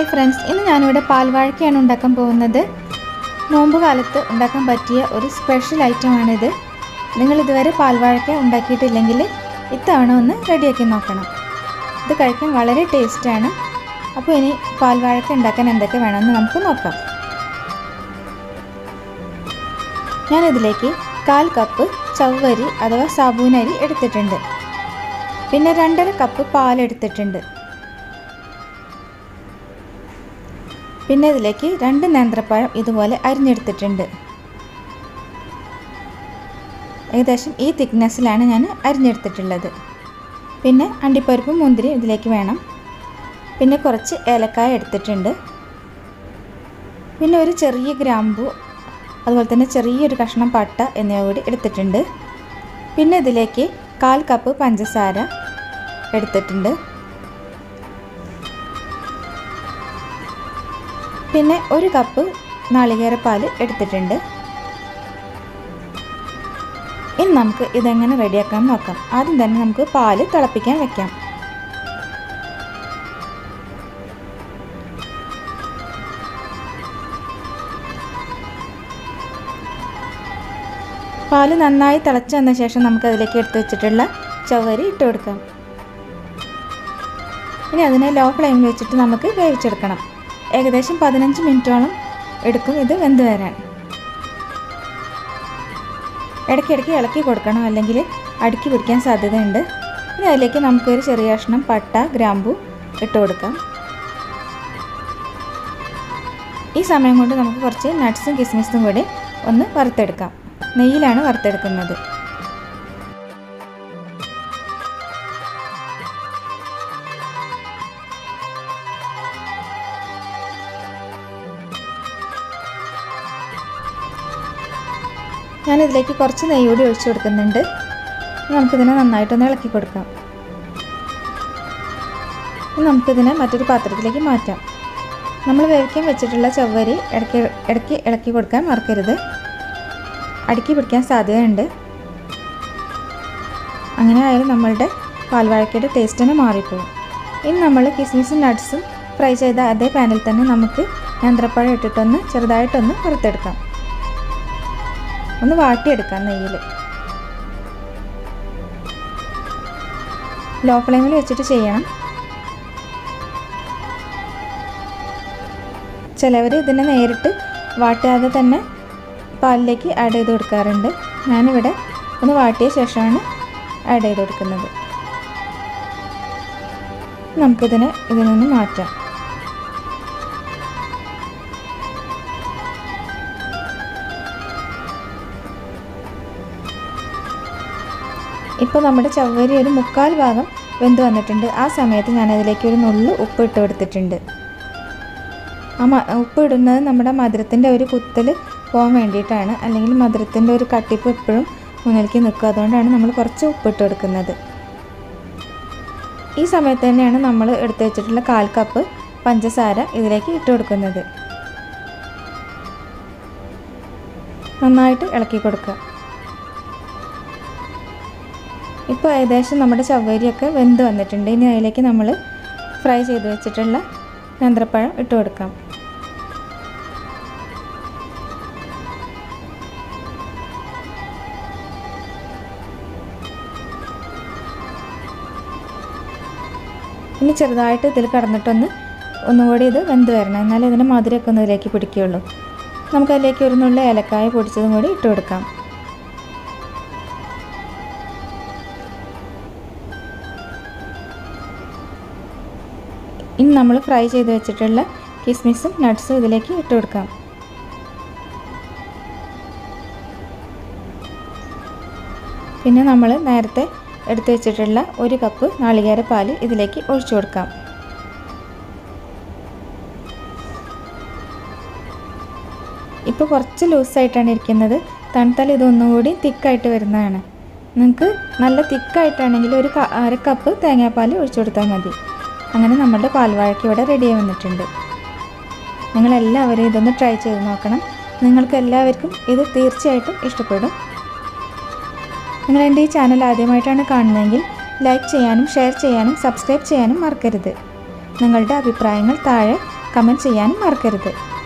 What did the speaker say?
hi friends ഇന്ന് ഞാനിവിടെ പാൽവാഴക്കയാണ് ഉണ്ടാക്കാൻ പോകുന്നത് നോമ്പ് കാലത്ത് ഉണ്ടാക്കാൻ പറ്റിയ ഒരു സ്പെഷ്യൽ ഐറ്റമാണിത് നിങ്ങൾ ഇതുവരെ പാൽവാഴക്ക ഉണ്ടാക്കിയിട്ടില്ലെങ്കിൽ ഇത്തവണ ഒന്ന് റെഡിയാക്കി നോക്കണം ഇത് കഴിക്കാൻ വളരെ ടേസ്റ്റാണ് അപ്പോൾ ഇനി പാൽവാഴക്ക ഉണ്ടാക്കാൻ എന്തൊക്കെ വേണമെന്ന് നമുക്ക് നോക്കാം ഞാനിതിലേക്ക് കാൽ കപ്പ് ചവ്വരി അഥവാ സാബൂനരി എടുത്തിട്ടുണ്ട് പിന്നെ രണ്ടര കപ്പ് പാലെടുത്തിട്ടുണ്ട് പിന്നെ ഇതിലേക്ക് രണ്ട് നേന്ത്രപ്പഴം ഇതുപോലെ അരിഞ്ഞെടുത്തിട്ടുണ്ട് ഏകദേശം ഈ തിക്നെസ്സിലാണ് ഞാൻ അരിഞ്ഞെടുത്തിട്ടുള്ളത് പിന്നെ അണ്ടിപ്പരിപ്പും മുന്തിരി ഇതിലേക്ക് വേണം പിന്നെ കുറച്ച് ഏലക്കായ എടുത്തിട്ടുണ്ട് പിന്നെ ഒരു ചെറിയ ഗ്രാമ്പു അതുപോലെ തന്നെ ചെറിയൊരു കഷ്ണം പട്ട എന്നിവ കൂടി എടുത്തിട്ടുണ്ട് പിന്നെ ഇതിലേക്ക് കാൽ കപ്പ് പഞ്ചസാര എടുത്തിട്ടുണ്ട് പിന്നെ ഒരു കപ്പ് നാളികേരപ്പാൽ എടുത്തിട്ടുണ്ട് ഇനി നമുക്ക് ഇതെങ്ങനെ റെഡിയാക്കാൻ നോക്കാം ആദ്യം തന്നെ നമുക്ക് പാല് തിളപ്പിക്കാൻ വെക്കാം പാല് നന്നായി തിളച്ച് വന്ന ശേഷം നമുക്ക് അതിലേക്ക് എടുത്തു വെച്ചിട്ടുള്ള ചവരി ഇട്ട് കൊടുക്കാം ഇനി അതിനെ ലോ ഫ്ലെയിമിൽ വെച്ചിട്ട് നമുക്ക് വേവിച്ചെടുക്കണം ഏകദേശം പതിനഞ്ച് മിനിറ്റോളം എടുക്കും ഇത് വെന്ത് വരാൻ ഇടയ്ക്കിടയ്ക്ക് ഇളക്കി കൊടുക്കണം അല്ലെങ്കിൽ അടുക്കി പിടിക്കാൻ സാധ്യതയുണ്ട് ഇനി അതിലേക്ക് നമുക്കൊരു ചെറിയ കഷ്ണം പട്ട ഗ്രാമ്പു ഇട്ട് കൊടുക്കാം ഈ സമയം കൊണ്ട് നമുക്ക് കുറച്ച് നട്ട്സും കിസ്മിസും കൂടി ഒന്ന് വറുത്തെടുക്കാം നെയ്യിലാണ് വറുത്തെടുക്കുന്നത് ഞാനിതിലേക്ക് കുറച്ച് നെയ്യ് കൂടി ഒഴിച്ചു കൊടുക്കുന്നുണ്ട് നമുക്കിതിനെ നന്നായിട്ടൊന്ന് ഇളക്കി കൊടുക്കാം നമുക്കിതിനെ മറ്റൊരു പാത്രത്തിലേക്ക് മാറ്റാം നമ്മൾ വേവിക്കാൻ വെച്ചിട്ടുള്ള ചവ്വരി ഇടയ്ക്ക് ഇടയ്ക്ക് ഇളക്കി കൊടുക്കാൻ മറക്കരുത് അടുക്കി പിടിക്കാൻ സാധ്യതയുണ്ട് അങ്ങനെ ആയാലും നമ്മളുടെ പാൽവാഴക്കയുടെ ടേസ്റ്റ് തന്നെ മാറിപ്പോകും ഇനി നമ്മൾ കിസ്മിസും നട്ട്സും ഫ്രൈ ചെയ്ത അതേ പാനിൽ തന്നെ നമുക്ക് നേന്ത്രപ്പഴം ഇട്ടിട്ടൊന്ന് ചെറുതായിട്ടൊന്ന് വറുത്തെടുക്കാം ഒന്ന് വാട്ടിയെടുക്കാം നെയ്യിൽ ലോ ഫ്ലെയിമിൽ വെച്ചിട്ട് ചെയ്യണം ചിലവർ ഇതിനെ നേരിട്ട് വാട്ടാതെ തന്നെ പാലിലേക്ക് ആഡ് ചെയ്ത് കൊടുക്കാറുണ്ട് ഞാനിവിടെ ഒന്ന് വാട്ടിയ ശേഷമാണ് ആഡ് ചെയ്ത് കൊടുക്കുന്നത് നമുക്കിതിനെ ഇതിൽ നിന്ന് മാറ്റാം ഇപ്പോൾ നമ്മുടെ ചവ്വരി ഒരു മുക്കാൽ ഭാഗം വെന്ത് വന്നിട്ടുണ്ട് ആ സമയത്ത് ഞാൻ അതിലേക്ക് ഒരു നുള്ളു ഉപ്പ് ഇട്ട് കൊടുത്തിട്ടുണ്ട് ആ മ ഉപ്പ് ഇടുന്നത് നമ്മുടെ മധുരത്തിൻ്റെ ഒരു കുത്തൽ പോകാൻ വേണ്ടിയിട്ടാണ് അല്ലെങ്കിൽ മധുരത്തിൻ്റെ ഒരു കട്ടിപ്പ് എപ്പോഴും മുന്നിലേക്ക് നിൽക്കും അതുകൊണ്ടാണ് നമ്മൾ കുറച്ച് ഉപ്പിട്ട് കൊടുക്കുന്നത് ഈ സമയത്ത് തന്നെയാണ് നമ്മൾ എടുത്തു വെച്ചിട്ടുള്ള കാൽ കപ്പ് പഞ്ചസാര ഇതിലേക്ക് ഇട്ട് കൊടുക്കുന്നത് നന്നായിട്ട് ഇളക്കി കൊടുക്കുക ഇപ്പോൾ ഏകദേശം നമ്മുടെ ചവ്വരിയൊക്കെ വെന്ത് വന്നിട്ടുണ്ട് ഇനി അതിലേക്ക് നമ്മൾ ഫ്രൈ ചെയ്ത് വെച്ചിട്ടുള്ള നേന്ത്രപ്പഴം ഇട്ട് കൊടുക്കാം ഇനി ചെറുതായിട്ട് ഇതിൽ കടന്നിട്ടൊന്ന് ഒന്നുകൂടി ഇത് വെന്ത് വരണം എന്നാലേ ഇതിൻ്റെ മധുരമൊക്കെ ഒന്ന് ഇതിലേക്ക് പിടിക്കുകയുള്ളൂ നമുക്കതിലേക്ക് ഒരു നുള്ള ഏലക്കായ പൊടിച്ചതും കൂടി ഇട്ട് കൊടുക്കാം ഇനി നമ്മൾ ഫ്രൈ ചെയ്ത് വെച്ചിട്ടുള്ള കിസ്മിസും നട്ട്സും ഇതിലേക്ക് ഇട്ട് കൊടുക്കാം പിന്നെ നമ്മൾ നേരത്തെ എടുത്തു വെച്ചിട്ടുള്ള ഒരു കപ്പ് നാളികേര പാല് ഇതിലേക്ക് ഒഴിച്ചു കൊടുക്കാം ഇപ്പോൾ കുറച്ച് ലൂസായിട്ടാണ് ഇരിക്കുന്നത് തണുത്താൽ ഇതൊന്നുകൂടി തിക്കായിട്ട് വരുന്നതാണ് നിങ്ങൾക്ക് നല്ല തിക്കായിട്ടാണെങ്കിൽ ഒരു അര കപ്പ് തേങ്ങാപ്പാൽ ഒഴിച്ചു കൊടുത്താൽ മതി അങ്ങനെ നമ്മുടെ പാൽവാഴയ്ക്ക് ഇവിടെ റെഡിയായി വന്നിട്ടുണ്ട് നിങ്ങളെല്ലാവരും ഇതൊന്ന് ട്രൈ ചെയ്ത് നോക്കണം നിങ്ങൾക്ക് എല്ലാവർക്കും ഇത് തീർച്ചയായിട്ടും ഇഷ്ടപ്പെടും നിങ്ങൾ എൻ്റെ ഈ ചാനൽ ആദ്യമായിട്ടാണ് കാണുന്നതെങ്കിൽ ലൈക്ക് ചെയ്യാനും ഷെയർ ചെയ്യാനും സബ്സ്ക്രൈബ് ചെയ്യാനും മറക്കരുത് നിങ്ങളുടെ അഭിപ്രായങ്ങൾ താഴെ കമൻറ്റ് ചെയ്യാനും മറക്കരുത്